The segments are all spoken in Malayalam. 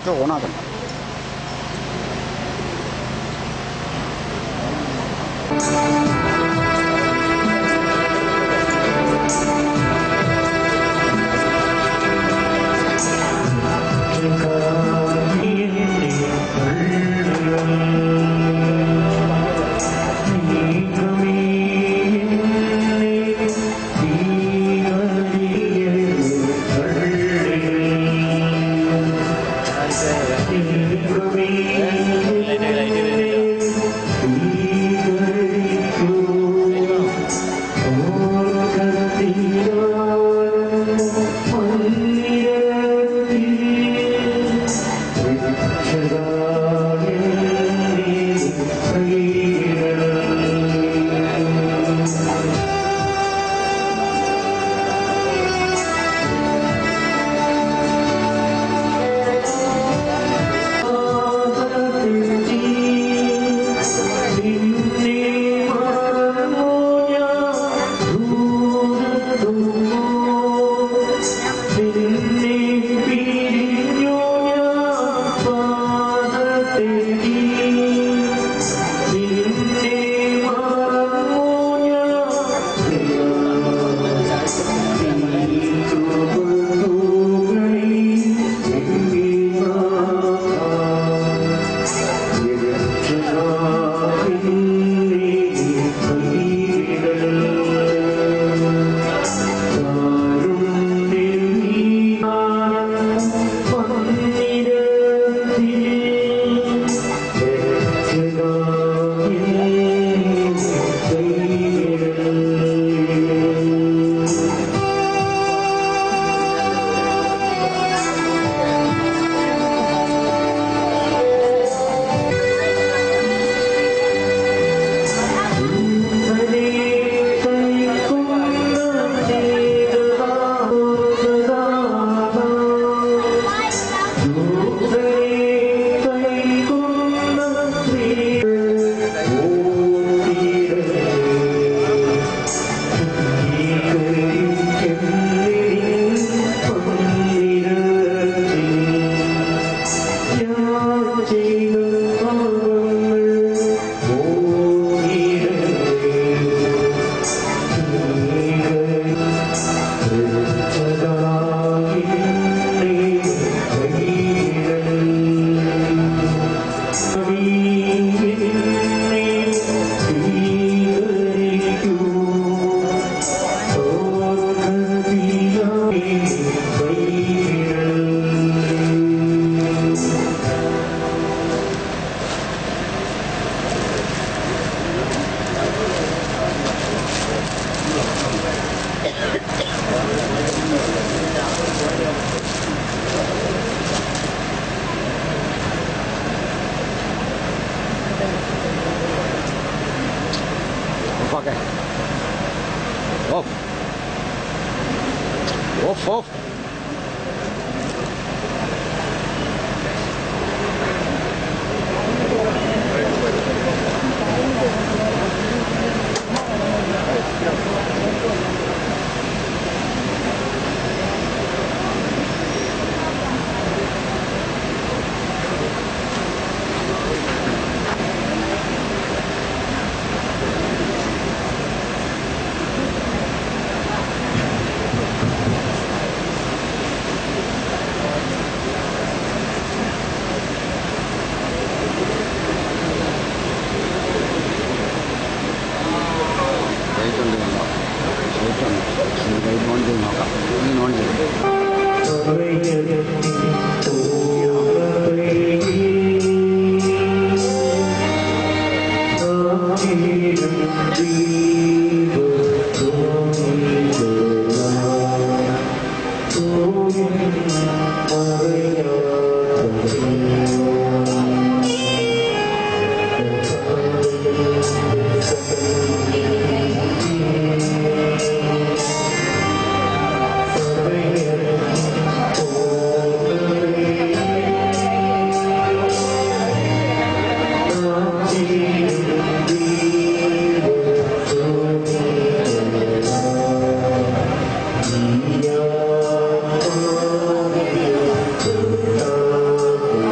പക്ഷെ ഓണാക്കണം ഓഫാക്കെ ഓഫ് ഓഫ് ഓഫ് ലൈറ്റ് ഉണ്ട് ലൈറ്റ് ഉണ്ട് ലൈറ്റ് ഓൺ ചെയ്ത് നോക്കാം ഇങ്ങനെ ഓൺ ചെയ്തു Yeah.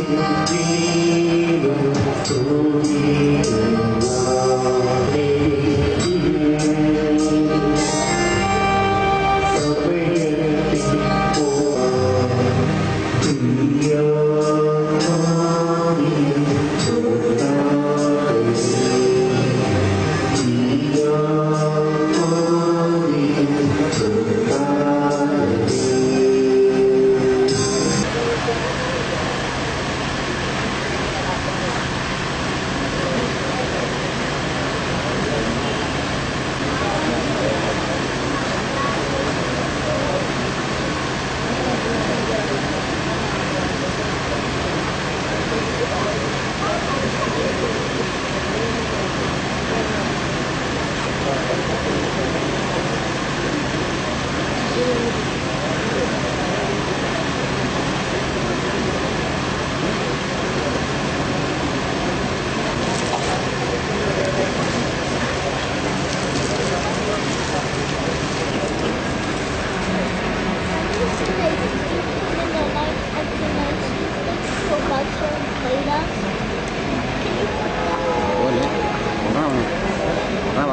പോലെ പറഞ്ഞോ പറഞ്ഞോ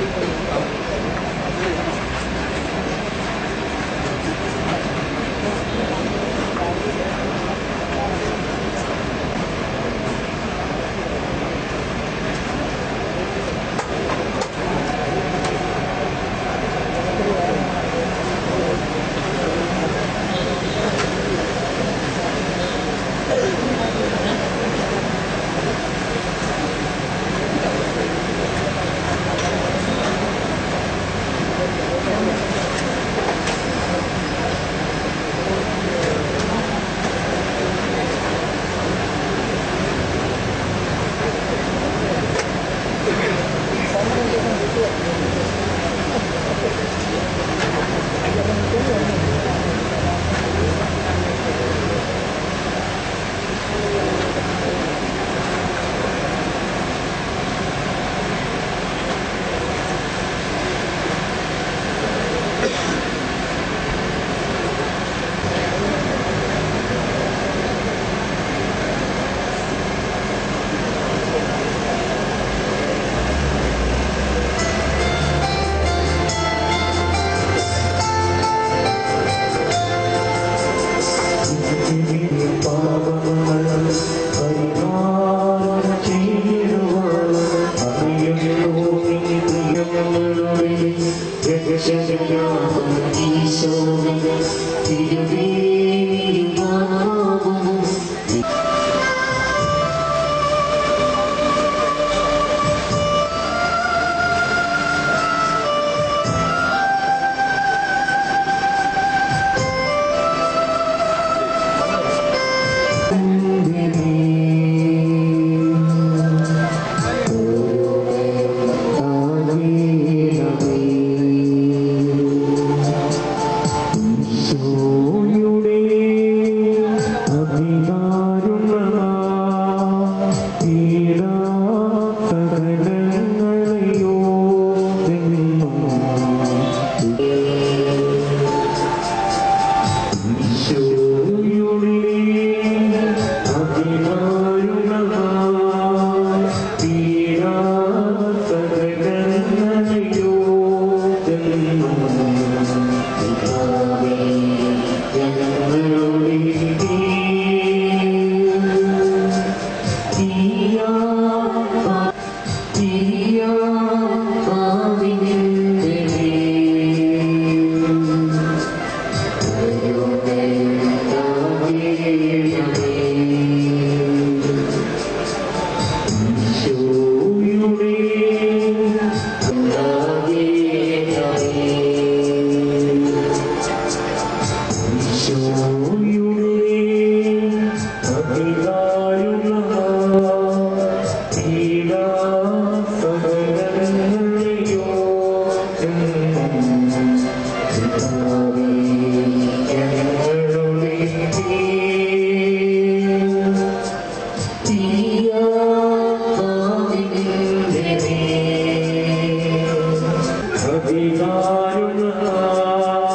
പറഞ്ഞോ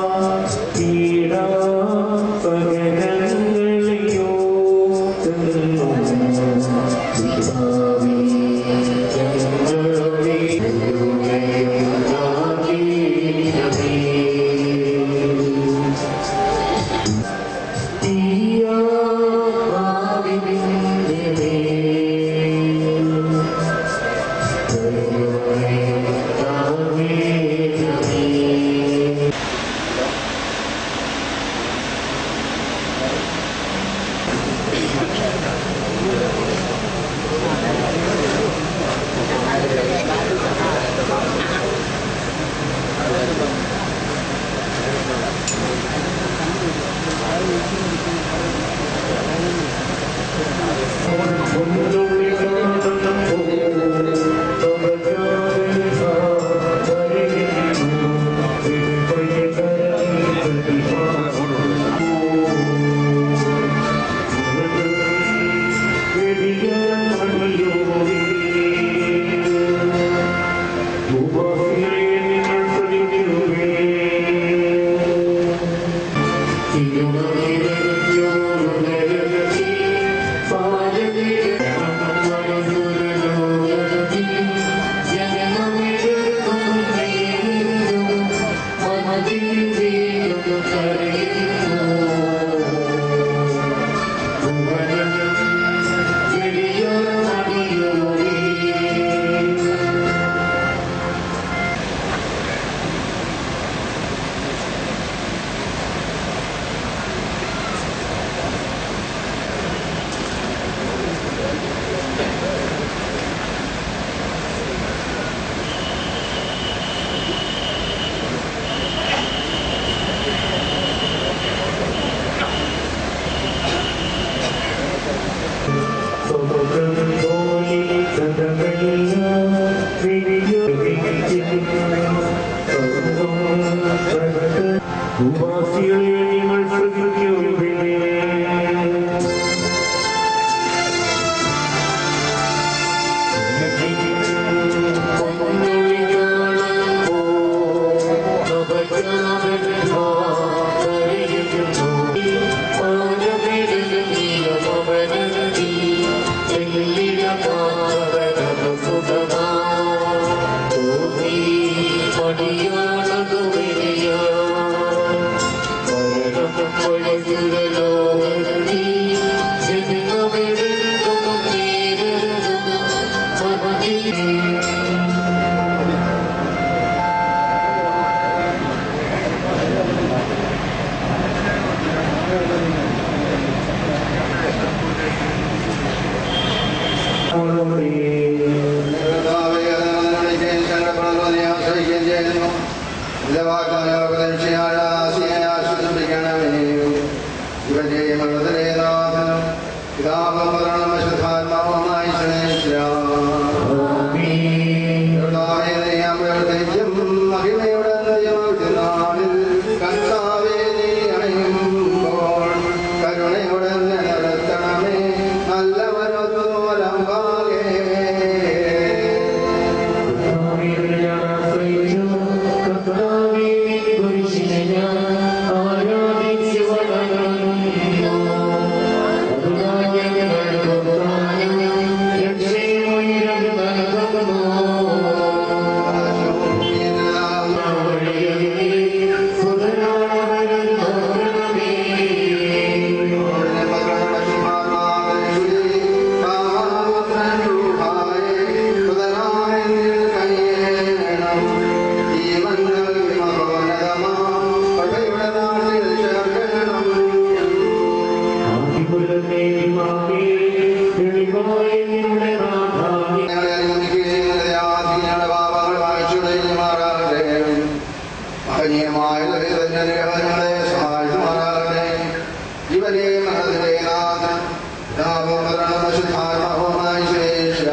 പീഡാ പകരങ്ങളെയോ കരുണയോടെ നടത്തണമേ നല്ലവരൊത്തുമലമ്പാകേ ഇവരെ മനസ്സിലെ നാഥൻ ശുദ്ധാത്മാവുമായി ശ്രേഷ്ഠ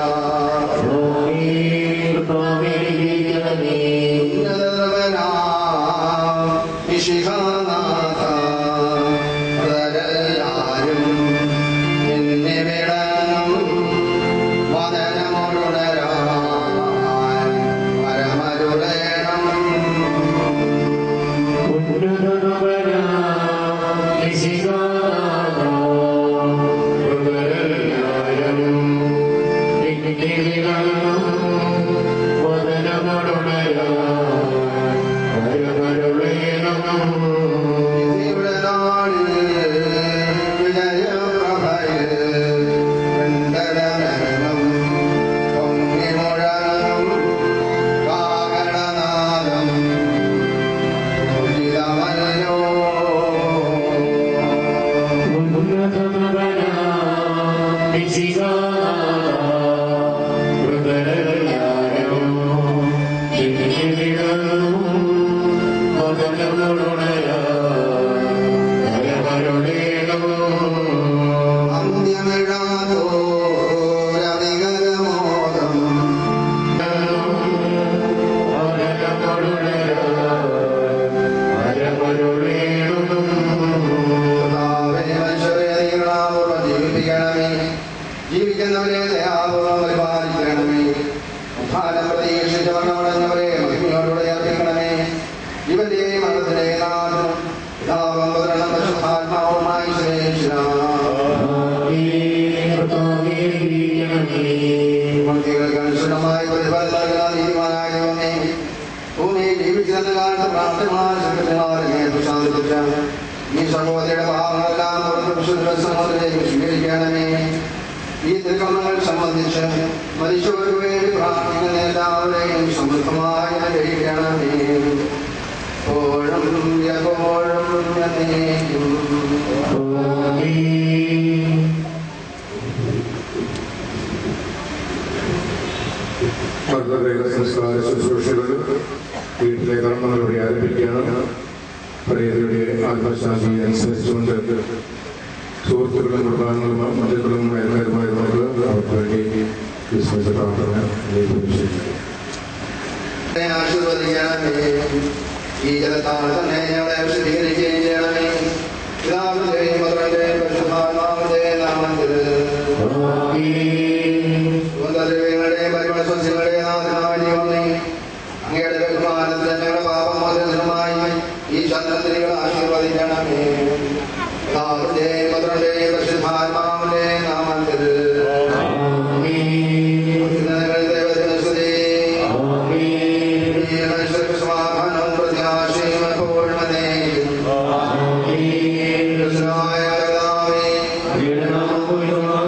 ജീവിക്കുന്നവരെ ദയാപൂർവ്വം പരിപാലിക്കണമേ ഉദ്ധാനം പ്രതീക്ഷിച്ച് വന്നവളെന്നവരെ മഹിമയോടുകൂടെ അർപ്പിക്കണമേ ഇവന്റെ മതത്തിലെ നാഥനും പിതാവും പുത്രനും പരിശുദ്ധാത്മാവുമായി ശ്രേഷ്ഠ ഭക്തികൾക്ക് അനുസൃതമായി പ്രതിഫലം നൽകുന്ന നീതിമാനായ ദൈവമേ, ഭൂമിയിൽ ജീവിക്കുന്ന കാലത്ത് പ്രാർത്ഥനമായ ശക്തിമാരെ പ്രശാന്തിപ്പിച്ച ഈ സഹോദരിയുടെ ഭാവങ്ങളെല്ലാം പുറത്ത് വിശുദ്ധ സഹോദരേക്ക് സ്വീകരിക്കണമേ ഈ തിരുക്കമ്മങ്ങൾ സംബന്ധിച്ച് മരിച്ചവർക്ക് വേണ്ടി പ്രാർത്ഥിക്കുന്ന എല്ലാവരെയും സമൃദ്ധമായി അനുഗ്രഹിക്കണമേ എപ്പോഴും എപ്പോഴും എന്നേക്കും മർദ്ദവേഗ സംസ്കാര ശുശ്രൂഷകൾ വീട്ടിലെ കർമ്മങ്ങളോടെ ആരംഭിക്കുകയാണ് പ്രിയതയുടെ ആത്മശാന്തി അനുസരിച്ചുകൊണ്ട് സുഹൃത്തുക്കളും കുടുംബാംഗങ്ങളും ബന്ധുക്കളും അയൽക്കാരുമായി നമുക്ക് അവർക്ക് വേണ്ടി വിസ്മരിച്ച പ്രാർത്ഥന ഉപേക്ഷിക്കും ആശീർവദിക്കണമേ ഈ ജലത്താൽ തന്നെ ഞങ്ങളെ വിശദീകരിക്കുകയും ചെയ്യണമേ പിതാവിന്റെയും പുത്രന്റെയും പരിശുദ്ധാത്മാവിന്റെയും നാമത്തിൽ സുഗന്ധദ്രവ്യങ്ങളുടെയും പരിമള സസ്യങ്ങളുടെയും നാഥനായ ദൈവമേ, അങ്ങയുടെ ബഹുമാനത്തിൽ ഞങ്ങളുടെ പാപമോചനത്തിനുമായി ഈ ചന്ദ്രത്തിരികൾ ആശീർവദിക്കണമേ പിതാവിന്റെയും പുത്രന്റെയും പരിശുദ്ധാത്മാവിന്റെയും നാമത്തിൽ ദൈവത്തിന് സ്തുതി ഈ മനുഷ്യർക്ക് സമാധാനവും പ്രത്യാശയും എപ്പോഴും എന്നേക്കും. കർത്താവേ,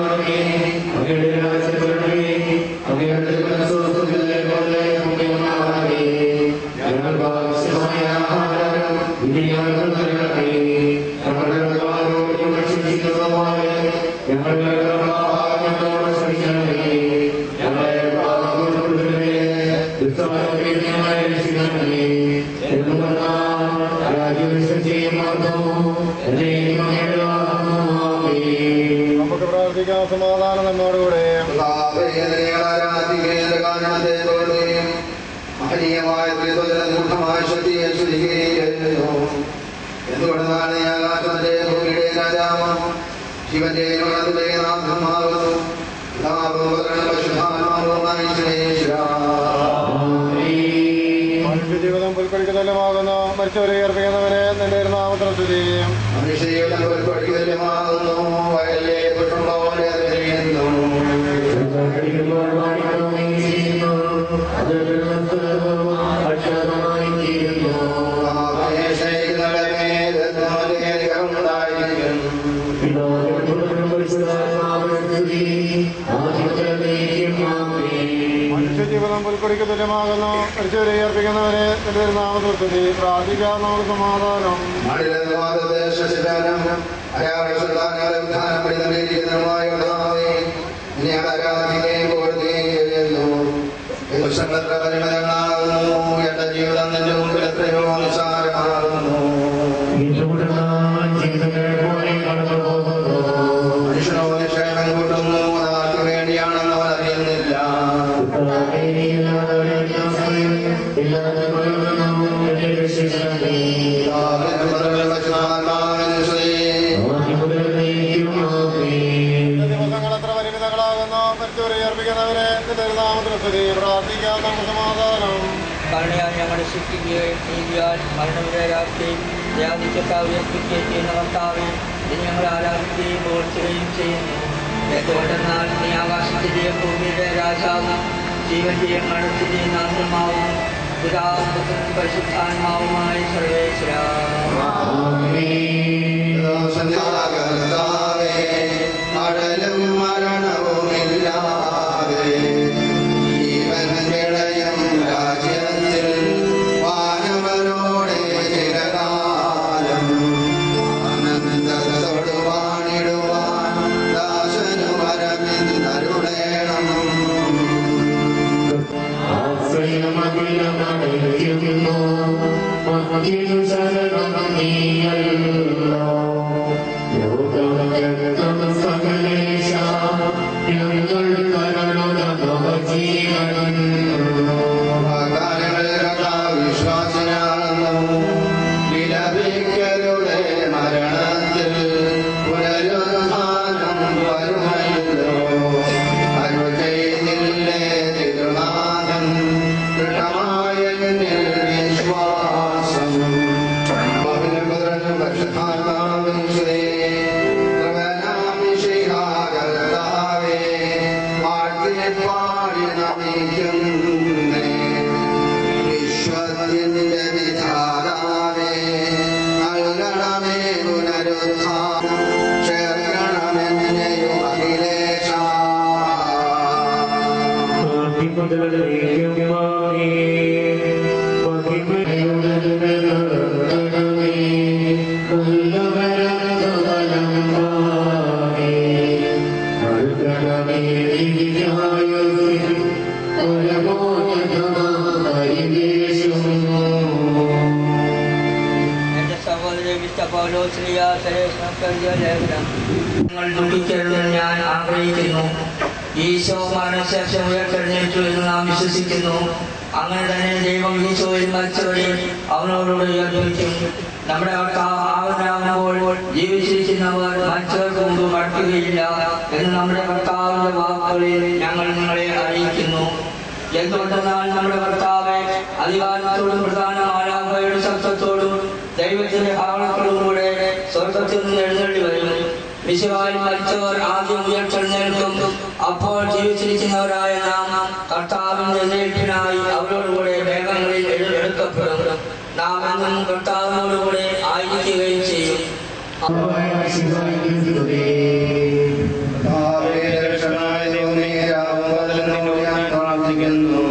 നമുക്ക് പ്രാർത്ഥിക്കാം സമാധാനം നമ്മോടുകൂടെ മഹനീയമായ ത്രിത്വജനമൂഢമായ ശക്തിയെ സ്തുതിക്കുകയും എന്തുകൊണ്ടെന്നാണ് ഈ ആകാശത്തിന്റെ ഭൂമിയുടെ രാജാവ് ശിവന്റെ ഗുണത്തിന്റെ നാഥമാകുന്നു പിതാവും പുത്രനും പരിശുദ്ധാത്മാവുമായി ശ്രേഷ്ഠ മനുഷ്യജീവിതം പുൽക്കൊടിക്കതല്ലമാകുന്നു മരിച്ചവരെ ഏർപ്പിക്കുന്നവനെ നിന്റെ നാമത്തിൽ സ്തുതിയും മനുഷ്യജീവിതം ഒരു പഠിക്കലുമാകുന്നു വയലിലെ പുഷ്പംപോലെ തെളിയുന്നു കർത്താവിനെ സ്നേഹിക്കുന്നവരുടെ മേൽ എന്നവന്റെ അനുഗ്രഹമുണ്ടായിരിക്കും. മനുഷ്യജീവിതം പുൽക്കൊടിക്ക് തുല്യമാകുന്നു മരിച്ചവരെ ഏർപ്പിക്കുന്നവനെ നിന്റെ നാമത്തിൽ സ്തുതി പ്രാർത്ഥിക്കാം നമുക്ക് സമാധാനം നാടിലെ വാദത്തെ ശശിധരനും അയാളുടെ ഉദ്ധാനം പരിതമിരിക്കുന്നതുമായ കർത്താവേ, നിന്നെ ആരാധിക്കുകയും പുകഴ്ത്തുകയും ചെയ്യുന്നു. ദിവസങ്ങൾ എത്ര പരിമിതങ്ങളാകുന്നു എന്റെ ജീവിതം നിന്റെ മുമ്പിൽ എത്രയോ നിസ്സാരമാകുന്നു മനുഷ്യനോ നിക്ഷേപം കൂട്ടുന്നു അതാർക്ക് വേണ്ടിയാണെന്ന് അവൻ അറിയുന്നില്ല നിന്റെ ദിവസങ്ങൾ എത്ര പരിമിതങ്ങളാകുന്നു മരിച്ചവരെ ഏർപ്പിക്കുന്നവരെ നിന്റെ നാമത്തിൽ സ്തുതി പ്രാർത്ഥിക്കാം നമുക്ക് സമാധാനം കരുണയാൽ ഞങ്ങളെ ശിക്ഷിക്കുകയും നീതിയാൽ മരണവിധേയരാക്കുകയും ധ്യാനിച്ചൊക്കെ ഉയർപ്പിക്കുകയും ചെയ്യുന്ന കർത്താവെ നീ ഞങ്ങളെ ആരാധിക്കുകയും പുകഴ്ത്തുകയും ചെയ്യുന്നു എന്തുകൊണ്ടെന്നാൽ നീ ആകാശത്തിന്റെയും ഭൂമിയുടെ രാജാവും ജീവന്റെയും മരണത്തിന്റെയും നാഥമാവും പിതാവും പുത്രനും പരിശുദ്ധാത്മാവുമായി സർവേശ്വര സന്ധ്യാകർത്താവേ, അടലും മരണവുമില്ലാതെ ജീവൻ വിളയും രാജ്യത്തിൽ വാനവരോടെ ചിരകാലം ആനന്ദത്തോടു വാണിടുവാൻ ദാസനു വരമിന്നരുളേണം വാഗ്ദാനങ്ങളിൽ കർത്താവ് വിശ്വാസിനാകുന്നു. വിലപിക്കരുടെ മരണത്തിൽ പുനരുദ്ധാനം വരുമല്ലോ. അരുൾ ചെയ്തില്ലേ തിരുനാഥൻ, ദൃഢമായ എന്നിൽ വിശ്വാസം. മകനും പുത്രനും പരിശുദ്ധാത്മാവും സ്തുതി. കൃപനാം മിശിഹാകർത്താവേ, വാഴ്ത്തിപ്പാടി നമിക്കുന്നേ. വിശ്വത്തിന്റെ വിധാതാവേ, നൽകണമേ പുനരുദ്ധാനം, ചേർക്കണമെന്നെയും അഖിലേശാ. എന്റെ സഹോദരി വിശുദ്ധ പൗലോസ്ലിയ തെരേസ്യ ലേഖനം നിങ്ങൾ ദുഃഖിക്കരുതെന്ന് ഞാൻ ആഗ്രഹിക്കുന്നു ഈശോ മരണശേഷം ഉയർത്തെഴുന്നേറ്റു എന്ന് നാം വിശ്വസിക്കുന്നു അങ്ങനെ തന്നെ ദൈവം ഈശോയിൽ മരിച്ചവരെ അവനോടുകൂടി ഉയർപ്പിക്കും നമ്മുടെ കർത്താവ് ആവനാകുമ്പോൾ ജീവിച്ചിരിക്കുന്നവർ മരിച്ചവർക്ക് മുമ്പ് മടക്കുകയില്ല എന്ന് നമ്മുടെ കർത്താവിന്റെ വാക്കുകളിൽ ഞങ്ങൾ നിങ്ങളെ അറിയിക്കുന്നു എന്തുകൊണ്ടെന്നാൽ നമ്മുടെ കർത്താവ് അധികാരത്തോടും പ്രധാന ആരാധനയുടെ ശബ്ദത്തോടും ദൈവത്തിന്റെ ഭാവനത്തോടും കൂടെ സ്വർഗത്തിൽ നിന്ന് എഴുന്നള്ളി വരും വിശുവായി മരിച്ചവർ ആദ്യം ഉയർത്തെഴുന്നേൽക്കും അപ്പോൾ ജീവിച്ചിരിക്കുന്നവരായ നാം കർത്താവിന്റെ എഴുന്നേൽപ്പിനായി അവരോടുകൂടെ വേഗങ്ങളിൽ എടുക്കപ്പെടും നാം എന്നും കർത്താവിനോടുകൂടെ ആയിരിക്കുകയും ചെയ്യും കർത്താവേ, രക്ഷകനായ ദൈവമേ, രാവും പകലും നിന്നോട് ഞാൻ പ്രാർത്ഥിക്കുന്നു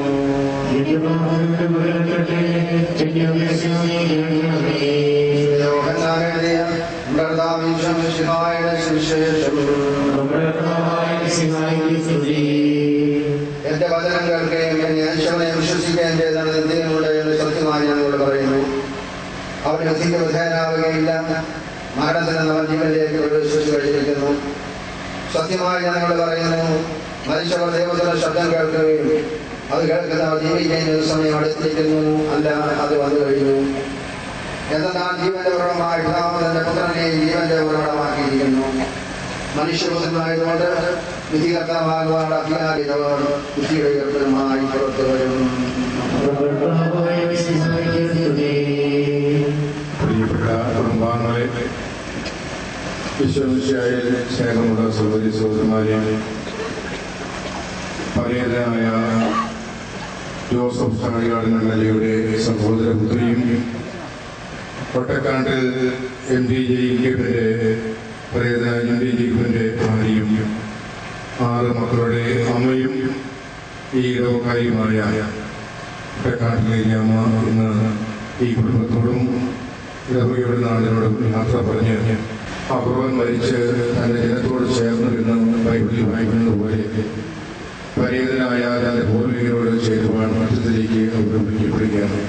യോഹന്നാൻ എഴുതിയ നമ്മുടെ കർത്താവ് ഈശോ മിശിഹായുടെ സുവിശേഷം എന്റെ വചനം കേൾക്കുകയും എന്നെ യേശുവിനെ വിശ്വസിക്കേണ്ടതാണ് എന്തിനുണ്ട് എന്ന് സത്യമായി ഞങ്ങളോട് പറയുന്നു അവൻ ഗതിക്ക് വിധേയനാവുകയില്ല മരണത്തിന് നമ്മൾ ജീവനിലേക്ക് പ്രവേശിച്ചു കഴിഞ്ഞിരിക്കുന്നു സത്യമായി ഞങ്ങൾ പറയുന്നു മനുഷ്യർ ദൈവത്തിന്റെ ശബ്ദം കേൾക്കുകയും അത് കേൾക്കുന്നവർ ജീവിക്കേണ്ട ഒരു സമയം അടുത്തിരിക്കുന്നു അല്ല അത് വന്നു കഴിഞ്ഞു എന്നാൽ ജീവന്റെ ഉറവമായി തന്റെ പുത്രനെയും ജീവന്റെ ഉറവിടമാക്കിയിരിക്കുന്നു മനുഷ്യപുത്രനായതുകൊണ്ട് വിധികർത്താവാകുവാനുള്ള അധികാരികളോട് ബുദ്ധിയുടെ ഉയർത്തലുമായി പുറത്തു വരും പ്രിയപ്പെട്ട കുടുംബാംഗങ്ങളെ വിശ്വസിച്ചായ സ്നേഹമുള്ള സഹോദരി സഹോദരന്മാരെ പരേതനായ ജോസഫ് ചാടികാടനയുടെ സഹോദരപുത്രിയും കൊട്ടക്കാണ്ടിൽ എം ഡി ജയിക്കപ്പിന്റെ പരേതനായ എം ഡി ജയിക്കപ്പിന്റെ ഭാര്യയും ആറ് മക്കളുടെ അമ്മയും ഈ ഇടവക്കാരിയുമായ കൊട്ടക്കാട്ടിലെ അമ്മ ഇന്ന് ഈ കുടുംബത്തോടും ഇടവകയുടെ നാടിനോടും യാത്ര പറഞ്ഞ് അപൂർവൻ മരിച്ച് തന്റെ ജനത്തോട് ചേർന്ന് എന്ന് ബൈബിളിൽ വായിക്കുന്നത് പോലെ പരേതനായ തന്റെ പൂർവികരോട് ചേരുവാൻ മറ്റത്തിലേക്ക് അവർ വിളിക്കപ്പെടുകയാണ്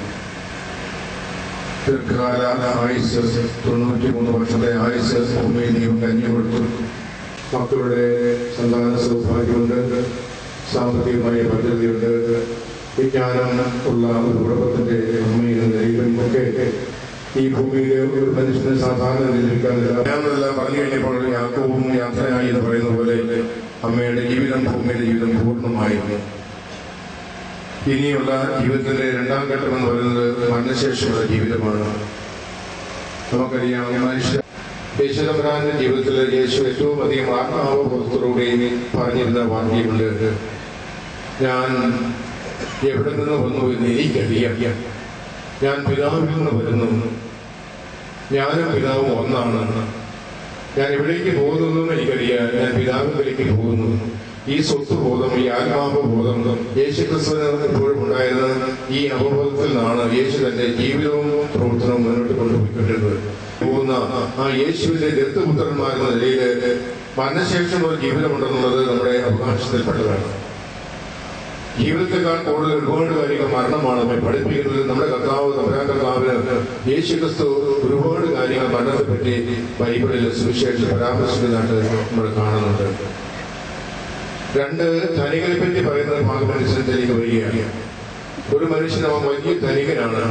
ദീർഘകാല ആയുസ് തൊണ്ണൂറ്റി മൂന്ന് വർഷത്തെ ആയുസ് ഭൂമിയിലെയും കഞ്ഞി കൊടുത്തു മക്കളുടെ സന്താന സൗഭാഗ്യമുണ്ട് സാമ്പത്തികമായ പദ്ധതിയുണ്ട് വിജ്ഞാനം ഉള്ള ഒരു കുടുംബത്തിന്റെ ഭൂമിയിൽ നിലയിലും ഒക്കെ ഈ ഭൂമിയിൽ ഒരു മനുഷ്യന് സാധാരണ നിലനിൽക്കാനില്ല ഞാനെല്ലാം പറഞ്ഞു കഴിഞ്ഞപ്പോൾ യാക്കോവും യാത്രയായി എന്ന് പറയുന്ന പോലെ അമ്മയുടെ ജീവിതം ഭൂമിയിലെ ജീവിതം പൂർണ്ണമായിരുന്നു ഇനിയുള്ള ജീവിതത്തിന്റെ രണ്ടാം ഘട്ടം എന്ന് പറയുന്നത് മരണശേഷമുള്ള ജീവിതമാണ് നമുക്കറിയാം മനുഷ്യ യേശുദമ്പരാന്റെ ജീവിതത്തിൽ യേശു ഏറ്റവും അധികം ആത്മാവബോധത്തോടുകൂടി പറഞ്ഞിരുന്ന വാക്യമുണ്ട് ഞാൻ എവിടെ നിന്ന് വന്നു എന്ന് എനിക്കറിയാം ഞാൻ പിതാവിൽ നിന്ന് വരുന്നു ഞാനും പിതാവും ഒന്നാണ് ഞാൻ എവിടേക്ക് പോകുന്നു എനിക്കറിയാം ഞാൻ പിതാവിലേക്ക് പോകുന്നു ഈ സ്വത്വബോധം ഈ ആത്മാവബോധം യേശു ക്രിസ്തുവിന് എപ്പോഴും ഉണ്ടായിരുന്ന ഈ അവബോധത്തിൽ നിന്നാണ് യേശു തന്റെ ജീവിതവും പ്രവർത്തനവും മുന്നോട്ട് കൊണ്ടുപോയിക്കൊണ്ടിരുന്നത് പോകുന്ന ആ യേശുവിന്റെ ദത്തുപുത്രന്മാരെന്ന നിലയിൽ മരണശേഷം ഒരു ജീവിതമുണ്ടെന്നുള്ളത് നമ്മുടെ അവകാശത്തിൽപ്പെട്ടതാണ് ജീവിതത്തെക്കാൾ കൂടുതൽ ഒരുപാട് കാര്യങ്ങൾ മരണമാണ് നമ്മെ പഠിപ്പിക്കുന്നത് നമ്മുടെ കർത്താവ് തമ്പരാൻ കർത്താവിന് യേശു ക്രിസ്തു ഒരുപാട് കാര്യങ്ങൾ മരണത്തെപ്പറ്റി ബൈബിളിൽ സുവിശേഷം പരാമർശിക്കുന്നതായിട്ട് നമ്മൾ കാണുന്നുണ്ട് രണ്ട് ധനികനെ പറ്റി പറയുന്ന ഭാഗമനുസരിച്ചിലേക്ക് വരികയാണ് ഒരു മനുഷ്യൻ അവൻ വലിയ ധനികനാണ്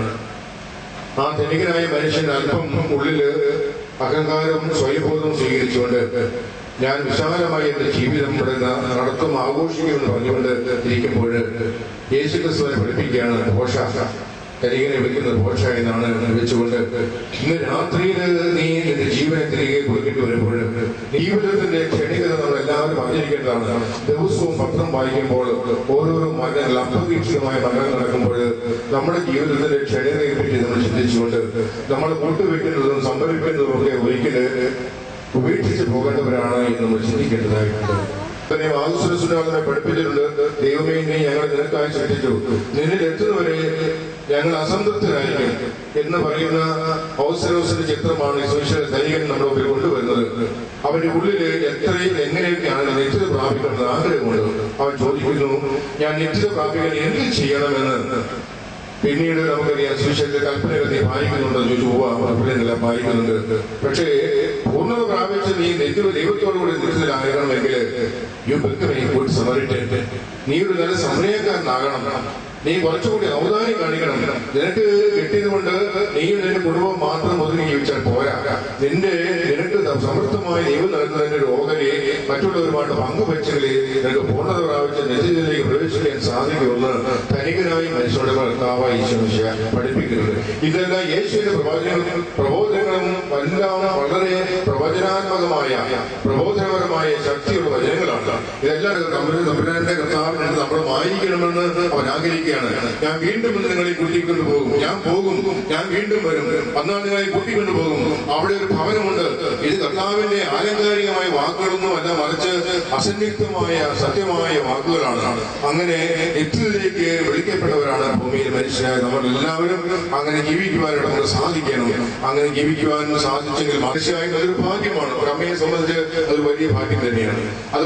ആ ധനികനായ മനുഷ്യൻ അല്പം ഉള്ളില് അഹങ്കാരം സ്വയബോധം സ്വീകരിച്ചുകൊണ്ട് ഞാൻ വിശാലമായി എന്റെ ജീവിതം ഇവിടെ ന- നടത്തും ആഘോഷിക്കുമെന്ന് പറഞ്ഞുകൊണ്ട് ഇരിക്കുമ്പോൾ യേശു ക്രിസ്തുവിനെ പഠിപ്പിക്കുകയാണ് ദോഷ കരികനെ വിളിക്കുന്നത് ദോഷ എന്നാണ് വെച്ചുകൊണ്ട് ഇന്ന് രാത്രിയിൽ നീ നിന്റെ ജീവനെ തിരികെ കൊടുക്കേണ്ടി വരുമ്പോൾ ജീവിതത്തിന്റെ ക്ഷണികത നമ്മൾ എല്ലാവരും അറിഞ്ഞിരിക്കേണ്ടതാണ് ദിവസവും പത്രം വായിക്കുമ്പോൾ ഓരോരോ മരണങ്ങൾ അപ്രതീക്ഷിതമായ മരണം നടക്കുമ്പോൾ നമ്മുടെ ജീവിതത്തിന്റെ ക്ഷണികതയെ പറ്റി നമ്മൾ ചിന്തിച്ചുകൊണ്ട് നമ്മൾ കൂട്ടുവെക്കുന്നതും സംഭവിക്കുന്നതും ഒക്കെ ഒരിക്കല് ഉപേക്ഷിച്ച് പോകേണ്ടവരാണ് എന്ന് നമ്മൾ ചിന്തിക്കേണ്ടതായിട്ടുണ്ട് തന്നെ വാസുരസുരാതനെ പഠിപ്പിച്ചിട്ടുണ്ട് ദൈവമേ നീ ഞങ്ങളെ നിനക്കായി ശ്രദ്ധിച്ചു നിന്നിൽ എത്തുന്നവരെ ഞങ്ങൾ അസംതൃപ്തരായിരിക്കും എന്ന് പറയുന്ന ഔസരോസിന്റെ ചിത്രമാണ് ഈ സുവിശേഷ സൈനികൻ നമ്മുടെ മുമ്പിൽ കൊണ്ടുവരുന്നത് അവന്റെ ഉള്ളിൽ എത്രയും എങ്ങനെയൊക്കെയാണ് നിത്യത പ്രാപിക്കുന്നത് ആഗ്രഹമുണ്ട് അവൻ ചോദിക്കുന്നു ഞാൻ നിത്യത പ്രാപിക്കാൻ എന്ത് ചെയ്യണമെന്ന് പിന്നീട് നമുക്കറിയാം സുവിശേഷ കൽപ്പനകൾ നീ പാലിക്കുന്നുണ്ടോ ചോദിച്ചു പോവാ കൽപ്പനകളെല്ലാം പാലിക്കുന്നുണ്ട് പക്ഷേ പൂർണ്ണത പ്രാപിച്ച് നീ നിത്യ ദൈവത്തോടുകൂടി നിത്യത്തിലാകണമെങ്കിൽ you become a good Samaritan നീ ഒരു നല്ല സമയക്കാരനാകണം നീ കുറച്ചുകൂടി ഔദാര്യം കാണിക്കണം നിനക്ക് കിട്ടിയത് കൊണ്ട് നീയും നിന്റെ കുടുംബം മാത്രം ഒതുങ്ങി ജീവിച്ചാൽ പോരാ നിന്റെ നിനക്ക് സമർത്ഥമായി ദൈവം നൽകുന്നതിന്റെ ഒരു ഓഹരി മറ്റുള്ളവരുമായിട്ട് പങ്കുവെച്ചെങ്കിൽ നിനക്ക് പൂർണ്ണത പ്രാപിച്ച് നിത്യത്തിലേക്ക് പ്രവേശിക്കാൻ സാധിക്കുമെന്ന് ധനികനായി മനുഷ്യരുടെ കർത്താവായി ഈശോമിശിഹ പഠിപ്പിക്കുന്നത് ഇതെല്ലാം യേശുവിന്റെ പ്രവചനങ്ങളും പ്രബോധനങ്ങളും എല്ലാം വളരെ പ്രവചനാത്മകമായ പ്രബോധനപരമായ ശക്തിയുള്ള വചനങ്ങളാണ് ഇതെല്ലാം തമ്പുരാൻ തമ്പുരാന്റെ കർത്താവിന് നമ്മൾ വായിക്കണമെന്ന് അവൻ ആഗ്രഹിക്കുകയാണ് ഞാൻ വീണ്ടും ഇന്ന് നിങ്ങളെ കൂട്ടിക്കൊണ്ടു പോകും ഞാൻ പോകും ഞാൻ വീണ്ടും വരും അന്നാ നിങ്ങളെ കൂട്ടിക്കൊണ്ടു പോകും അവിടെ ഒരു ഭവനമുണ്ട് ഇത് കർത്താവിന്റെ ആലങ്കാരികമായ വാക്കുകളൊന്നും അല്ല മറിച്ച് അസന്നിഗ്ധമായ സത്യമായ വാക്കുകളാണ് അങ്ങനെ നിത്യത്തിലേക്ക് വിളിക്കപ്പെട്ടവരാണ് ഭൂമിയിൽ മനുഷ്യരായ നമ്മൾ എല്ലാവരും അങ്ങനെ ജീവിക്കുവാനായിട്ട് നമുക്ക് സാധിക്കണം അങ്ങനെ ജീവിക്കുവാൻ സാധിച്ചെങ്കിൽ മനുഷ്യരായ അതൊരു ഭാഗ്യമാണ് ഒരു അമ്മയെ സംബന്ധിച്ച് അതൊരു വലിയ ഭാഗ്യം തന്നെയാണ് അതുപോലെ തന്നെ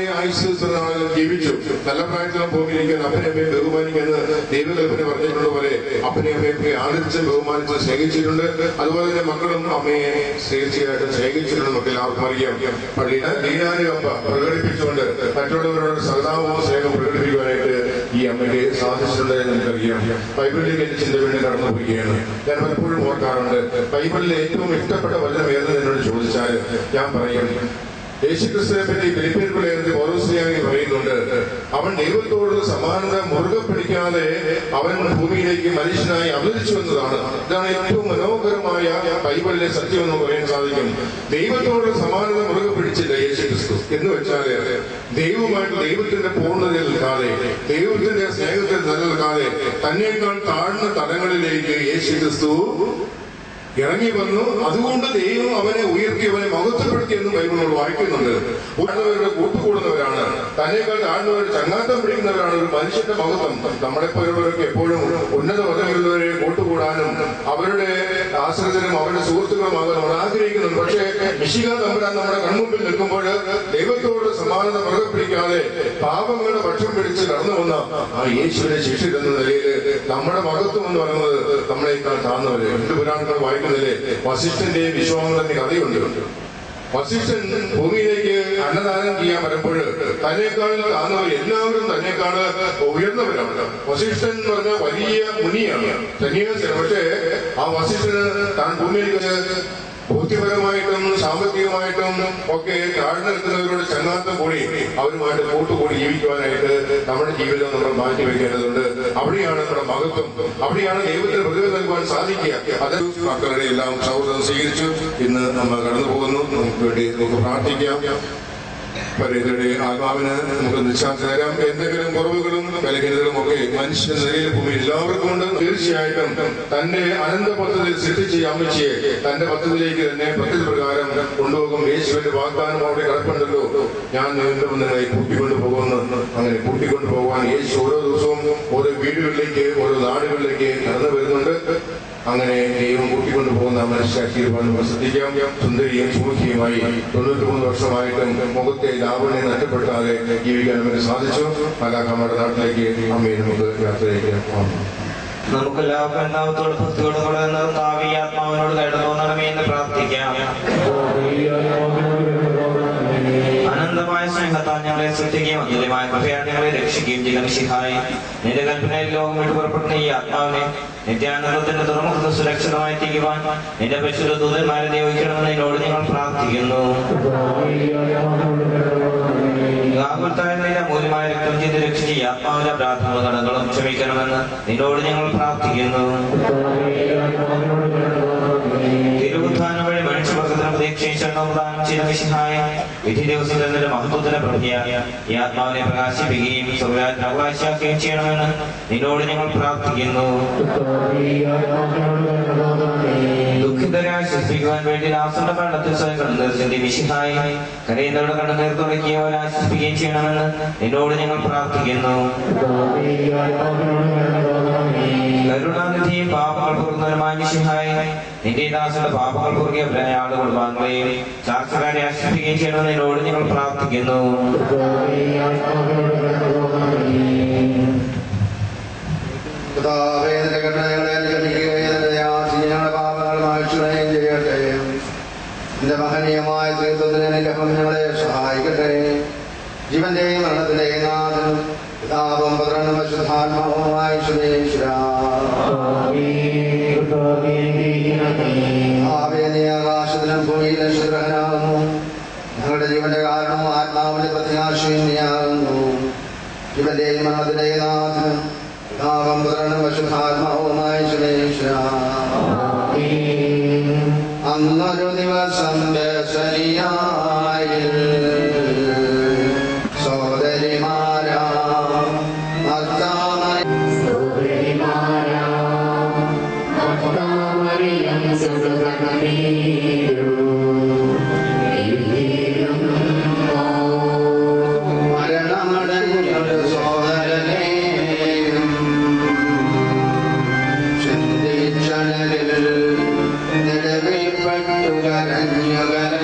ആയുസ് നാളുകൾ ജീവിച്ചു നല്ല പ്രായത്തിലും ഭൂമിയിലേക്ക് അപ്പനെ അമ്മയെ ബഹുമാനിക്കുന്ന ദൈവകൽപ്പന പറഞ്ഞിട്ടുള്ള പോലെ അപ്പനെ അമ്മയൊക്കെ ആദരിച്ച് ബഹുമാനിച്ച് സ്നേഹിച്ചിട്ടുണ്ട് അതുപോലെ തന്നെ മക്കളും അമ്മയെ തീർച്ചയായിട്ടും സ്നേഹിച്ചിട്ടുണ്ട് നമുക്ക് എല്ലാവർക്കും അറിയാം പള്ളിയിൽ ദീനാനുകമ്പ പ്രകടിപ്പിച്ചുകൊണ്ട് മറ്റുള്ളവരോട് സഹതാപവും സ്നേഹം പ്രകടിപ്പിക്കുവാനായിട്ട് ഈ അമ്മയ്ക്ക് സാധിച്ചിട്ടുണ്ട് എന്ന് നമുക്കറിയാം ബൈബിളിലേക്ക് എന്റെ ചിന്ത വേണ്ടി കടന്നു പോവുകയാണ് ഞാൻ പലപ്പോഴും ഓർക്കാറുണ്ട് ബൈബിളിലെ ഏറ്റവും ഇഷ്ടപ്പെട്ട വചനം ഏതെന്ന് എന്നോട് ചോദിച്ചാൽ ഞാൻ പറയും യേശുക്രിസ്തുവിനെ പറ്റി ഫിലിപ്പിയർക്കുള്ള ഓരോസ്ലിയായി പറയുന്നുണ്ട് അവൻ ദൈവത്തോടുള്ള സമാനത മുറുകെ പിടിക്കാതെ അവൻ ഭൂമിയിലേക്ക് മനുഷ്യനായി അവതരിച്ചു എന്നതാണ് ഇതാണ് ഏറ്റവും മനോഹരമായ ബൈബിളിലെ സത്യം എന്ന് പറയാൻ സാധിക്കും ദൈവത്തോടുള്ള സമാനത മുറുകെ പിടിച്ചില്ല യേശുക്രിസ്തു എന്ന് വെച്ചാല് ദൈവമായിട്ട് ദൈവത്തിന്റെ പൂർണ്ണതയിൽ നിൽക്കാതെ ദൈവത്തിന്റെ സ്നേഹത്തിൽ നിലനിൽക്കാതെ തന്നേക്കാൾ താഴ്ന്ന തലങ്ങളിലേക്ക് യേശുക്രിസ്തു ഇറങ്ങി വന്നു അതുകൊണ്ട് ദൈവം അവനെ ഉയർത്തി അവനെ മഹത്വപ്പെടുത്തി എന്നും ബൈബിൾ നമ്മൾ വായിക്കുന്നുണ്ട് ഉയർന്നവരുടെ കൂട്ടുകൂടുന്നവരാണ് തന്നേക്കാൾ താഴ്ന്നവർ ചങ്ങാത്തം പിടിക്കുന്നവരാണ് ഒരു മനുഷ്യന്റെ മഹത്വം നമ്മളെ പോലുള്ളവർക്ക് എപ്പോഴും ഉന്നത പദവിയുള്ളവരെ കൂട്ടുകൂടാനും അവരുടെ ആശ്രിതരും അവരുടെ സുഹൃത്തുക്കളുമാകാൻ നമ്മൾ ആഗ്രഹിക്കുന്നുണ്ട് പക്ഷേ മിശിക തമ്പുരാൻ നമ്മുടെ കൺമുമ്പിൽ നിൽക്കുമ്പോൾ ദൈവത്തോട് സമാനത മുറുകെ പിടിക്കാതെ പാപങ്ങളുടെ പക്ഷം പിടിച്ച് കടന്നു വന്ന ആ യേശുവിനെ ശിക്ഷിക്കുന്ന നിലയിൽ നമ്മുടെ മഹത്വം എന്ന് പറയുന്നത് നമ്മളെക്കാൾ താഴ്ന്നവര് ഹിന്ദു പുരാണങ്ങൾ വായിക്കുന്നതിലെ വസിഷ്ഠന്റെയും വിശ്വാമിത്രന്റെ കഥയുണ്ട് വസിഷ്ഠൻ ഭൂമിയിലേക്ക് അന്നദാനം ചെയ്യാൻ വരുമ്പോൾ തന്നെക്കാൾ താന്നവർ എല്ലാവരും തന്നെക്കാൾ ഉയർന്നവരാണ് വസിഷ്ഠൻ എന്ന് പറഞ്ഞാൽ വലിയ മുനിയാണ് സന്യാസിയാണ് പക്ഷേ ആ വസിഷ്ഠന് താൻ ഭൂമിയിലേക്ക് ബുദ്ധിപരമായിട്ടും സാമ്പത്തികമായിട്ടും ഒക്കെ താഴ്ന്നു നിൽക്കുന്നവരോട് ചങ്ങാത്തം കൂടി അവരുമായിട്ട് കൂട്ടുകൂടി ജീവിക്കുവാനായിട്ട് നമ്മുടെ ജീവിതം നമ്മൾ മാറ്റി വെക്കേണ്ടതുണ്ട് അവിടെയാണ് നമ്മുടെ മഹത്വം അവിടെയാണ് ദൈവത്തിന് പ്രതിഫലം നൽകുവാൻ സാധിക്കുക അത് മക്കളുടെ എല്ലാം സൗഹൃദം സ്വീകരിച്ചു ഇന്ന് നമ്മൾ കടന്നു പോകുന്നു നമുക്ക് വേണ്ടി നമുക്ക് പ്രാർത്ഥിക്കാം പരേതയുടെ ആത്മാവിന് നമുക്ക് നിശാന്തി തരാം എന്തെങ്കിലും കുറവുകളും ബലഹീനതകളും ഒക്കെ മനുഷ്യ നിലയിൽ ഭൂമി എല്ലാവർക്കും ഉണ്ട് തീർച്ചയായിട്ടും തന്റെ അനന്ത പദ്ധതിയിൽ സൃഷ്ടിച്ച ഈ അമ്മച്ചിയെ തന്റെ പദ്ധതിയിലേക്ക് തന്നെ പദ്ധതി പ്രകാരം കൊണ്ടുപോകും യേശുവിന്റെ വാഗ്ദാനം അവിടെ കിടപ്പുണ്ടല്ലോ ഞാൻ വീണ്ടും നിങ്ങളെ കൂട്ടിക്കൊണ്ടു പോകുന്നു അങ്ങനെ കൂട്ടിക്കൊണ്ടു പോകാൻ യേശു ഓരോ ദിവസവും ഓരോ വീടുകളിലേക്ക് ഓരോ നാടുകളിലേക്ക് കടന്നു വരുന്നുണ്ട് അങ്ങനെ ദൈവം കൂട്ടിക്കൊണ്ടു പോകുന്ന മനസ്സിലാക്കിയിരുവാൻ ശ്രദ്ധിക്കാം സുന്ദരിയും സൂക്ഷിയുമായി തൊണ്ണൂറ്റിമൂന്ന് വർഷമായിട്ടും മുഖത്തെ ലാവണ്യം നഷ്ടപ്പെട്ടാതെ ജീവിക്കാൻ അവന് സാധിച്ചു മലാഖാമയുടെ നാട്ടിലേക്ക് അമ്മയെ നമുക്ക് യാത്രയ്ക്ക് നമുക്ക് എല്ലാവർക്കും എല്ലാവത്തോട് ഭക്തിയോട് കൂടെ നിർത്താവി ആത്മാവിനോട് കടന്നു തോന്നണമേ എന്ന് പ്രാർത്ഥിക്കാം അനന്തമായ സ്നേഹത്താൽ ഞങ്ങളെ സൃഷ്ടിക്കുകയും അന്യമായ കൃപയാൽ ഞങ്ങളെ രക്ഷിക്കുകയും ചെയ്യുന്ന മിശിഹായി നിന്റെ കൽപ്പനയിൽ ലോകം വിട്ടു പുറപ്പെടുന്ന ഈ ആത്മാവിനെ നിത്യാനന്ദത്തിന്റെ തുറമുഖത്ത് സുരക്ഷിതമായി എത്തിക്കുവാൻ നിന്റെ പരിശുദ്ധ ദൂതന്മാരെ നിയോഗിക്കണമെന്ന് നിന്നോട് ഞങ്ങൾ പ്രാർത്ഥിക്കുന്നു ആകുൽത്തായ്മയിലെ മൂല്യമായ രക്തം ചെയ്ത് രക്ഷിച്ച് ഈ ആത്മാവിന്റെ പ്രാർത്ഥന കടകളും ക്ഷമിക്കണമെന്ന് നിന്നോട് ഞങ്ങൾ പ്രാർത്ഥിക്കുന്നു തിരുവുത്ഥാനം വഴി മനുഷ്യവർഗത്തിന് പ്രതീക്ഷയിച്ചെണ്ണം ദാനം ചെയ്ത വിശുദ്ധായ വിധി ദിവസത്തിൽ നിന്റെ മഹത്വത്തിന് പ്രതിയായ ഈ ആത്മാവിനെ പ്രകാശിപ്പിക്കുകയും സ്വർഗരാജ്ഞ അവകാശിയാക്കുകയും ചെയ്യണമെന്ന് നിന്നോട് ഞങ്ങൾ പ്രാർത്ഥിക്കുന്നു ദുഃഖിതരെ ആശ്വസിപ്പിക്കുവാൻ വേണ്ടി ലാസറുടെ കണ്ടത്തിൽ സ്വയം കണ്ണുനീർ ചിന്തി വിശുദ്ധായി കരയുന്നവരുടെ കണ്ണുനീർ തുടങ്ങിയ അവരെ ആശ്വസിപ്പിക്കുകയും ചെയ്യണമെന്ന് നിന്നോട് ഞങ്ങൾ പ്രാർത്ഥിക്കുന്നു കരുണാനിധിയും പാപങ്ങൾ പൊറുന്നവരുമായ വിശുദ്ധായി നിന്റെ ദാസന്റെ പാപങ്ങൾ പൊറുകിയവരായ ആളുകൾ വാങ്ങുകയും ചാർച്ചക്കാരെ ആശ്വസിപ്പിക്കുകയും ചെയ്യണമെന്ന് നിന്നോട് ഞങ്ങൾ പ്രാർത്ഥിക്കുന്നു കർത്താവേ, നിന്റെ കരുണകളെ അനുഗ്രഹിക്കുകയും നിന്റെ ദയാസി ഞങ്ങളുടെ പാപങ്ങൾ മായ്ച്ചുകളയുകയും ചെയ്യട്ടെ നിന്റെ മഹനീയമായ തീർത്ഥത്തിന് അനുഗ്രഹം ഞങ്ങളെ സഹായിക്കട്ടെ ജീവന്റെയും മരണത്തിന്റെയും നാഥനും പിതാവും പുത്രനും പരിശുദ്ധാത്മാവുമായ സുരേശ്വര ആവേ നീ ആകാശത്തിലും ഭൂമിയിലും ശുദ്രഹനാകുന്നു ഞങ്ങളുടെ ജീവന്റെ കാരണവും ആത്മാവിന്റെ പ്രത്യാശയും നീയാകുന്നു ജീവന്റെയും മരണത്തിന്റെയും നാഥനും പിതാവും പുത്രനും പരിശുദ്ധാത്മാവുമായ സുരേശ്വര അന്നൊരു ദിവസം ബേസരിയായി സോദരിമാരാ ഭർത്താവായി മരണമടഞ്ഞൊരു സോദരനെയും ചിന്തിച്ചണലിൽ നിലവിൽപ്പെട്ടു കരഞ്ഞു കര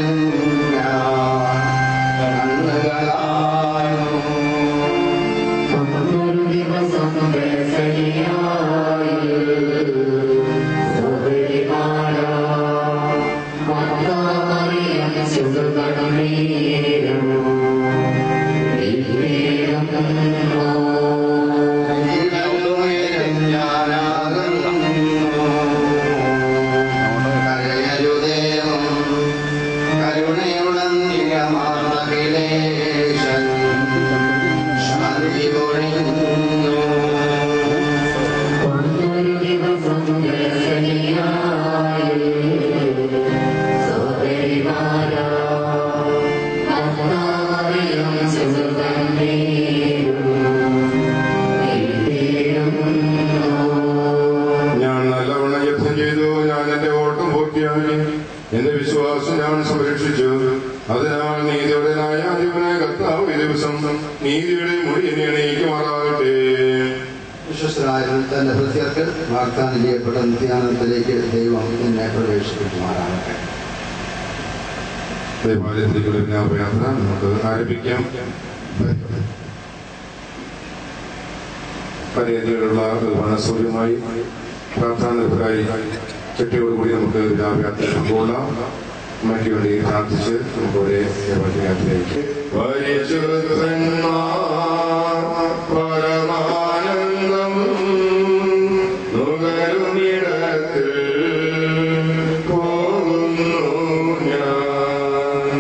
നീതിയുടെ മുടി എന്നെ അണിയിക്കുമാറാകട്ടെ വിശ്വസ്തരായ തന്റെ ഭൃത്യർക്ക് വാഗ്ദാനം ചെയ്യപ്പെട്ട നിത്യാനന്ദത്തിലേക്ക് ദൈവം എന്നെ പ്രവേശിപ്പിക്കുമാറാകട്ടെ ദേവാലയത്തിലേക്കുള്ള യാത്ര നമുക്ക് ആരംഭിക്കാം പലയതിലുള്ള മനസ്സൂര്യമായി പ്രാർത്ഥനാനിരതരായി ചട്ടിയോടുകൂടി നമുക്ക് യാത്ര കൊണ്ടുകൊള്ളാം അമ്മയ്ക്ക് വേണ്ടി പ്രാർത്ഥിച്ച് നമുക്കിവിടെ യാത്രയാത്രയ്ക്ക് പരമാനന്ദം നുകരുമിടത്തിൽ പോകുന്നു ഞാൻ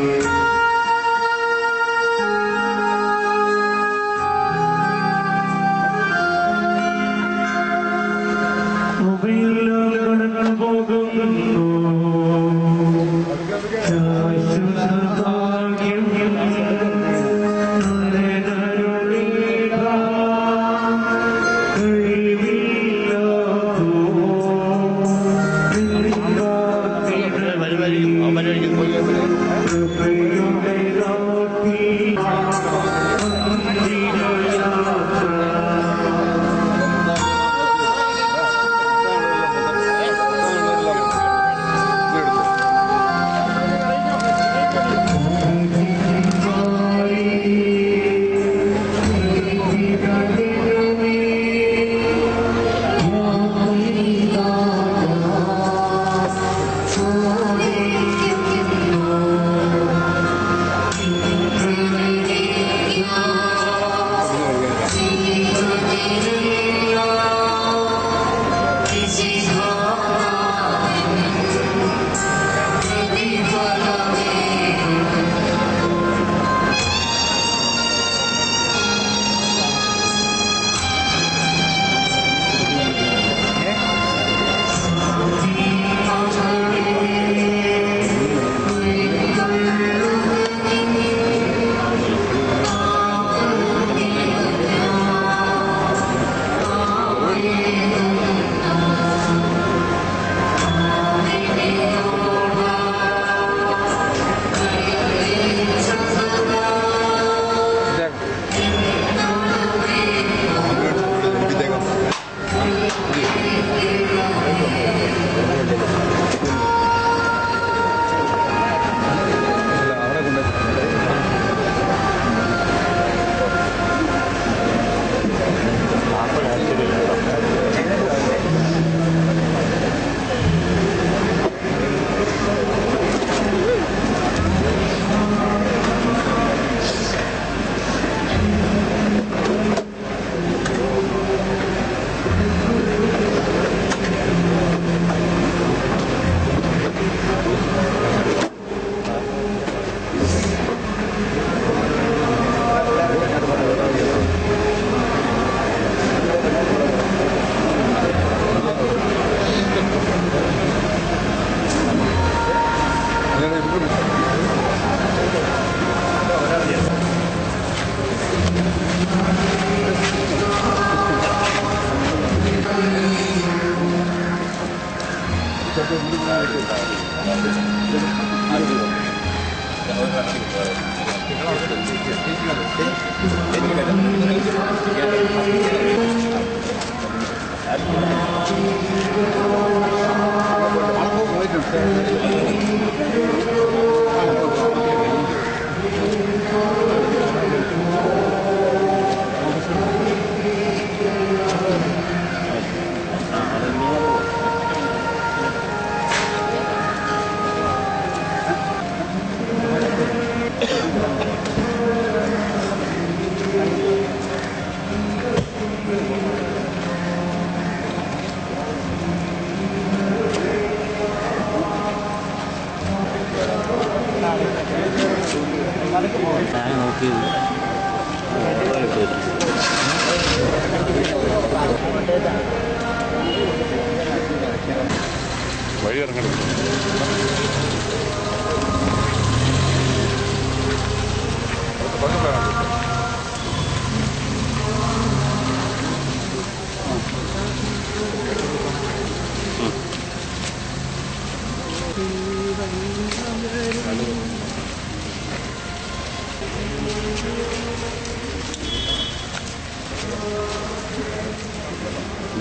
വഴി ഇറങ്ങണം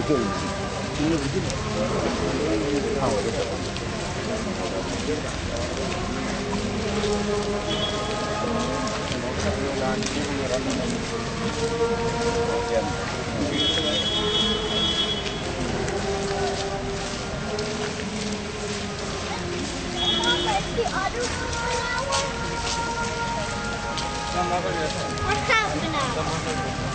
What's happening?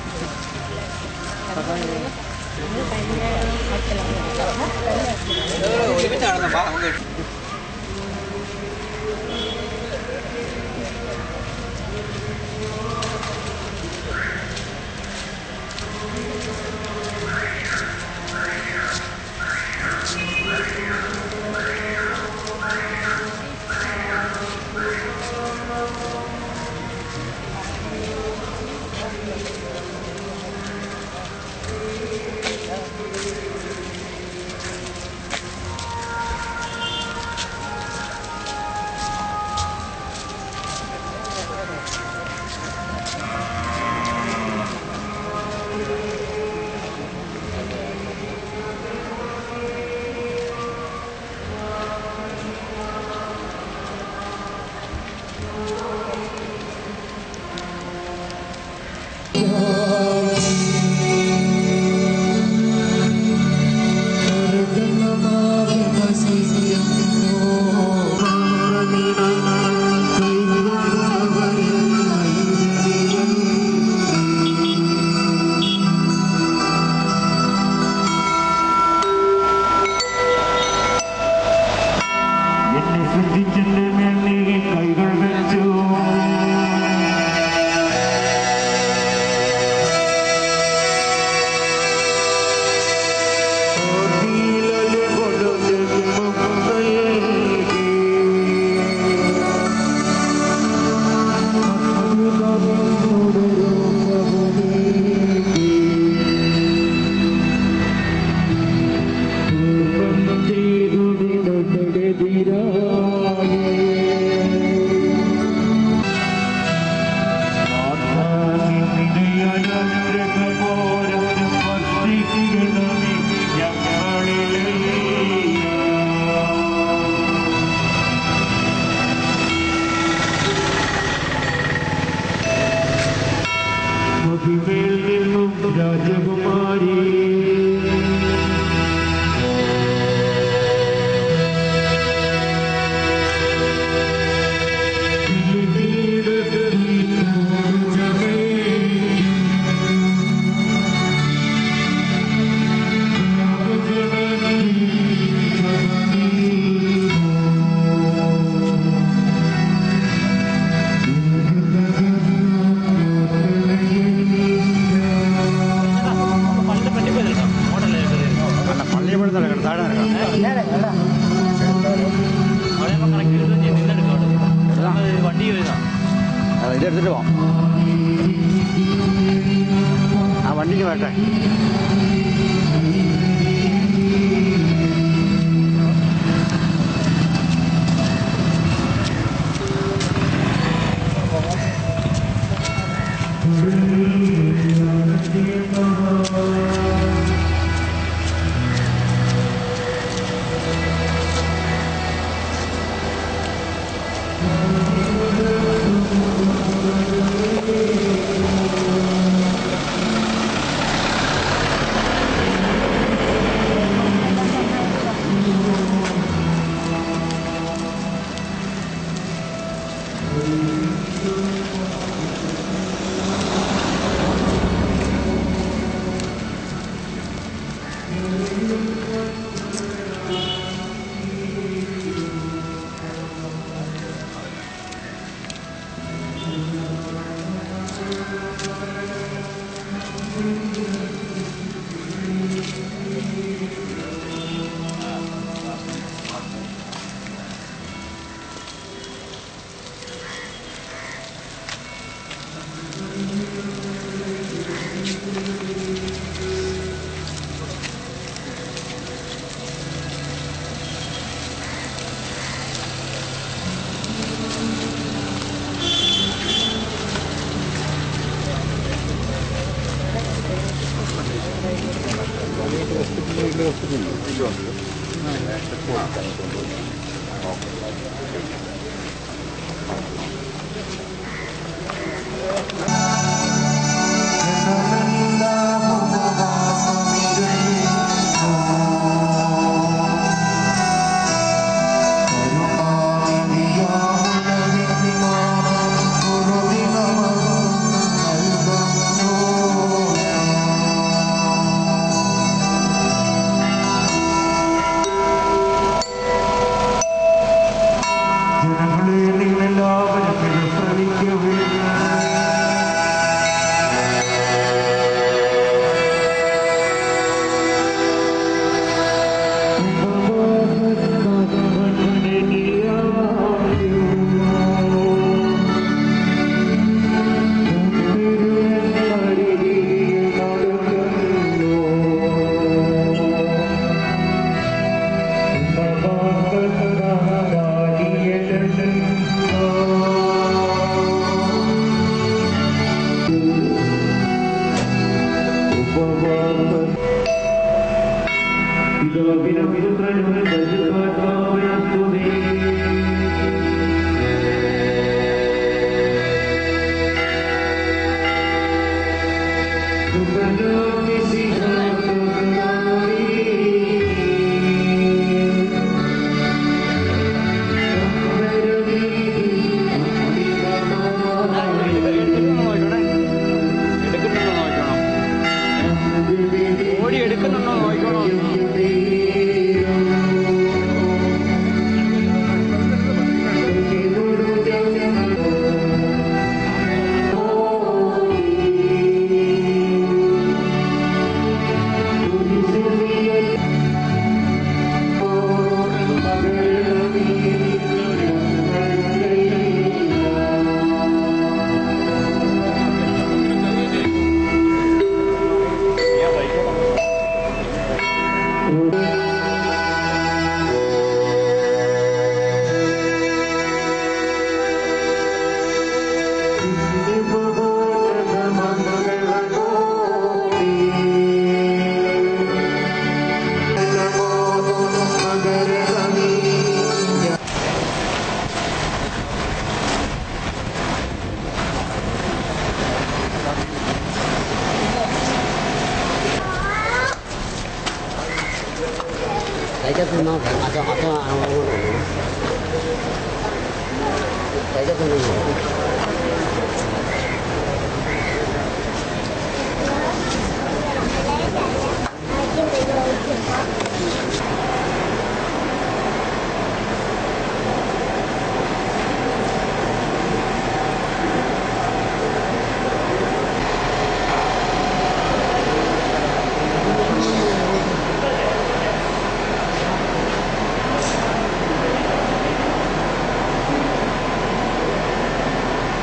എന്നെ ശ്രദ്ധിച്ചെന്റെ മേൽ നീ കൈകൾ വെച്ചു ഓർമ്മയിലൊരു കൊടുജന്മം നൽകി. പൂർണ്ണം ചെയ്തു നിന്നെതിരായി അനുഗ്രഹപോരം വർദ്ധിക്കണമേ ഞങ്ങളിലെല്ലാം മഹിമേൽ നിന്നും രാജകുമാരി പള്ളി ഇവിടെ നടക്കണം താഴെ നടക്കണം അത് ഇതെടുത്തിട്ട് പോവാം ആ വണ്ടിക്ക് വരട്ടെ ജനങ്ങളെ നിങ്ങളെല്ലാവരും ഇത് ശ്രവിക്കവേ ഓടി എടുക്കുന്നുണ്ടോ നോക്കണോ Đấy cho tôi nó phải mà cho họ cho họ nó nó Đấy cho tôi nó ും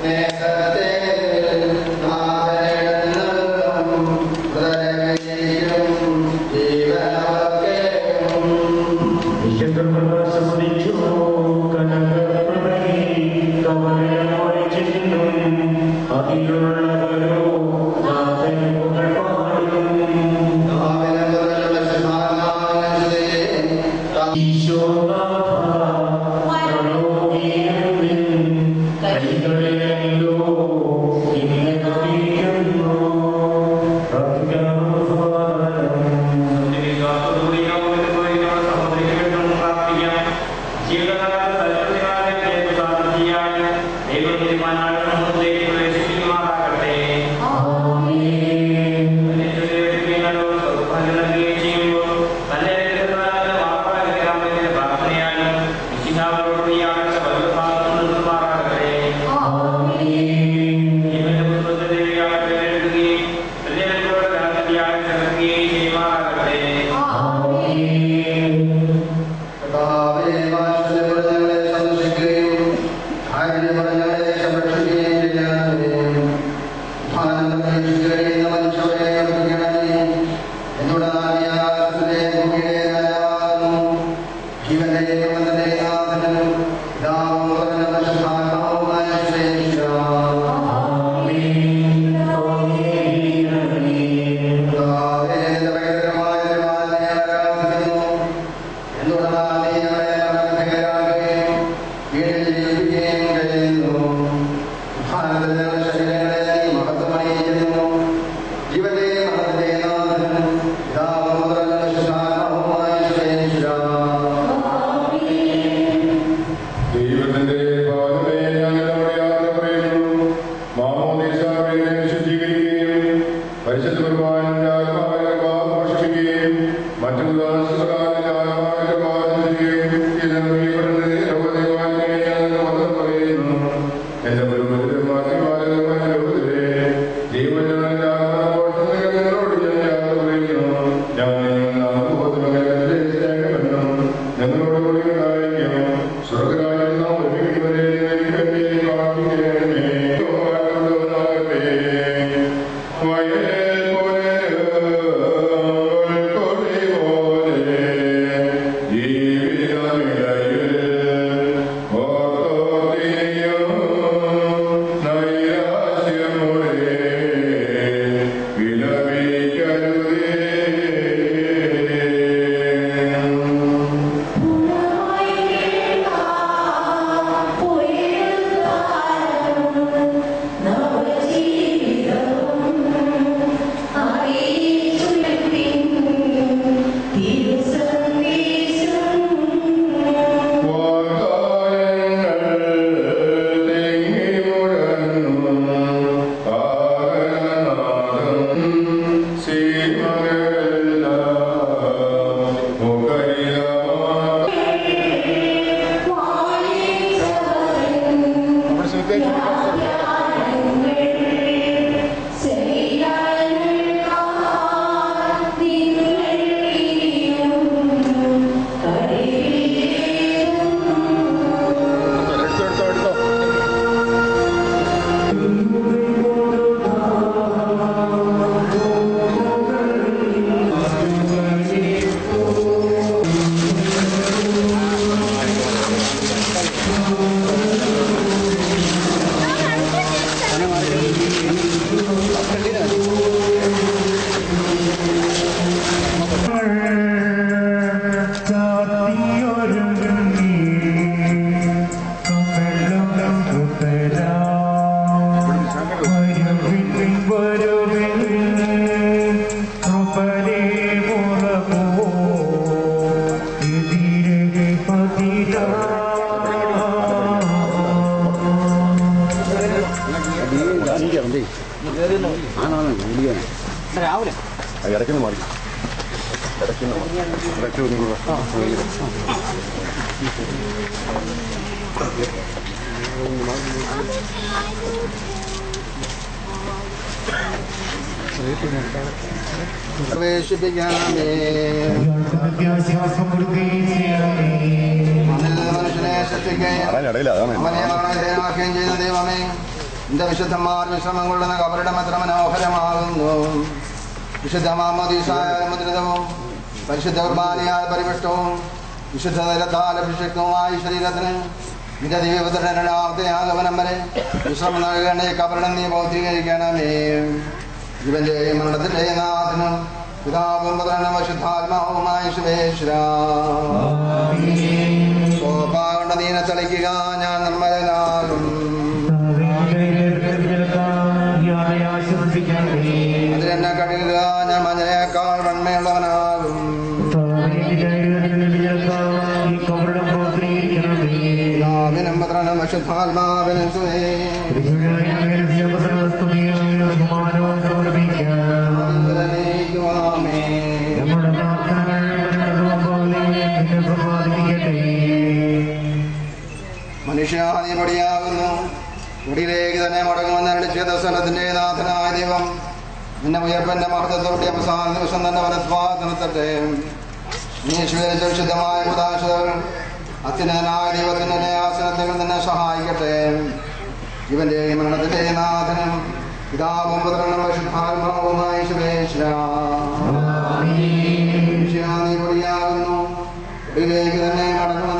ദൈവത്തിന്റെ പാതയെ ഞങ്ങളോട് യാത്ര പറയുന്നു മാമോദീസാവിനെ ശുദ്ധീകരിക്കുകയും പരിശുദ്ധ കുർബാനും രാജമായ മോഷിക്കുകയും മറ്റു ദാസകാലമായ ചെയ്യുകയും ഇതിന് പ്രിയപ്പെടുന്ന നിരവധി വാക്യങ്ങളെ ഞങ്ങൾ വന്ന് പറയുന്നു എന്റെ പരമപുരമാക്കി ബാലകമായ ലോകത്തിലെ ദൈവജനങ്ങളുടെ ആഘോഷങ്ങളോട് ഞാൻ യാത്ര പറയുന്നു ഞാൻ നാമബോധമകലത്തെ സ്നേഹമെന്നും ഞങ്ങളോട് കൂടി ഉണ്ടായിരിക്കും സ്വർഗരാജ്യം നാം ഒരുമിക്കുന്നവരെ എനിക്കെന്നെ കാണിക്കണമേ. യോവാകുന്നവനാകട്ടെ. വയൽ പോലെ, കൊടി പോലെ, ജീവിതനിലയിൽ ഓർത്തോതിരിയും നൈരാശ്യമോടെ വിലപിക്കരുതേ രാവിലെ ഇടയ്ക്കൊന്ന് മാറി ഇടയ്ക്കൊന്ന് മാറി ഇടയ്ക്ക് ഒന്നും കൂടെ പ്രവേശിപ്പിക്കണമേ മനുഷ്യനെ സൃഷ്ടിക്കുകയും പറയാൻ ഇടയില്ല അതാണ് അവനെ മരണവിധേയമാക്കുകയും ചെയ്ത ദൈവമേ നിന്റെ വിശുദ്ധന്മാർ വിശ്രമം കൊള്ളുന്ന കബറിടം എത്ര മനോഹരമാകുന്നു വിശുദ്ധ മാമോദീസായ മുദ്രിതവും പരിശുദ്ധ കുർബാനയായ പരിപുഷ്ടവും വിശുദ്ധ നിലത്താൽ അഭിഷേകവുമായ ശരീരത്തിന് നിന്റെ ദൈവപുത്രൻ രണ്ടാമത്തെ ആഗമനം വരെ വിശ്രമം നൽകേണ്ട ഈ കബറിടം നീ ഭൗതീകരിക്കണമേ ഇവന്റെയും മരണത്തിന്റെയും നാഥനും പിതാവും പുത്രനും വിശുദ്ധാത്മാവുമായ ശിവേശ്വര കോപാകൊണ്ട് നീനെ തളിക്കുക ഞാൻ നിർമ്മലനാകും അതിലെന്നെ കഴുകുക ഞാൻ മഞ്ഞയേക്കാൾ വെണ്മയുള്ളവനാകും പിതാവിനും പുത്രനും വിശുദ്ധാത്മാവിനും സ്തുതി. ആമേൻ. മനുഷ്യ നീ പൊടിയാകുന്നു പൊടിയിലേക്ക് തന്നെ മടങ്ങുമെന്ന് അടിച്ചത് സ്ഥലത്തിന്റെ നാഥനായ ദൈവം നിന്നെ ഉയർപ്പന്റെ മഹത്വത്തോടെ അവസാന ദിവസം തന്നെ വനസ്വാദനത്തട്ടെ നീ സ്വീകരിച്ച വിശുദ്ധമായ പ്രദാശകൾ അത്യുന്നതനായ ദൈവത്തിന്റെ ആസനത്തിൽ നിന്നെ സഹായിക്കട്ടെ ഇവന്റെ മരണത്തിന്റെ നാഥനും പിതാവും പുത്രനും വിശുദ്ധാത്മാവുമായി സുരേശ്വര മനുഷ്യ നീ പൊടിയാകുന്നു പൊടിയിലേക്ക് തന്നെ മടങ്ങുമെന്ന്